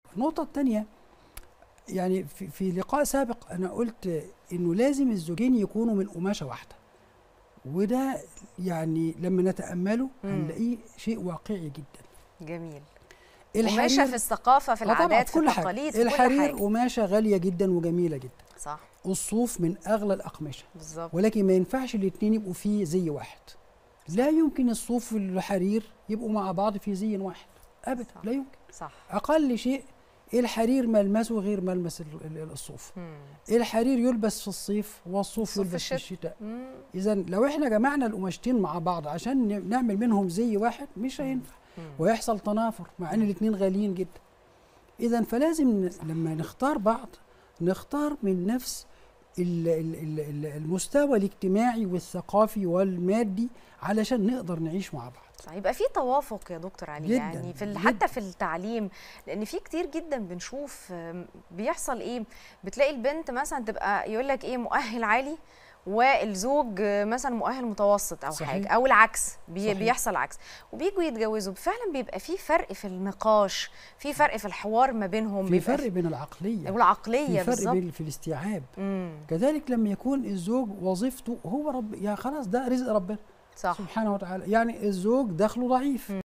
النقطه الثانيه يعني في, في لقاء سابق انا قلت انه لازم الزوجين يكونوا من قماشه واحده وده يعني لما نتامله مم. هنلاقيه شيء واقعي جدا جميل الحرير قماشه في الثقافه في آه طبعاً، العادات في كل حاجة. التقاليد في كل الحرير حاجه قماشه غاليه جدا وجميله جدا صح الصوف من اغلى الاقمشه بالظبط ولكن ما ينفعش الاثنين يبقوا في زي واحد لا يمكن الصوف والحرير يبقوا مع بعض في زي واحد ابدا صح. لا يمكن صح اقل شيء الحرير ملمسه غير ملمس ال- ال- الصوف مم. الحرير يلبس في الصيف والصوف الصوف في يلبس في الشتاء. الشتاء مم. اذا لو احنا جمعنا القماشتين مع بعض عشان ن- نعمل منهم زي واحد مش هينفع مم. ويحصل تنافر مع ان الاثنين غاليين جدا اذا فلازم ن- لما نختار بعض نختار من نفس ال- ال- ال- ال- المستوى الاجتماعي والثقافي والمادي علشان نقدر نعيش مع بعض صح يبقى في توافق يا دكتور علي جداً، يعني في ال- جداً. حتى في التعليم لان في كتير جدا بنشوف آم، بيحصل ايه بتلاقي البنت مثلا تبقى يقول لك ايه مؤهل عالي والزوج آه، مثلا مؤهل متوسط او صحيح. حاجه او العكس بي صحيح. بيحصل عكس وبيجوا يتجوزوا فعلا بيبقى في فرق في النقاش في فرق في الحوار ما بينهم في بيبقى فرق بين العقليه والعقليه في فرق بالظبط بين في الاستيعاب مم، كذلك لما يكون الزوج وظيفته هو رب يا خلاص ده رزق ربنا صح سبحانه وتعالى يعني الزوج دخله ضعيف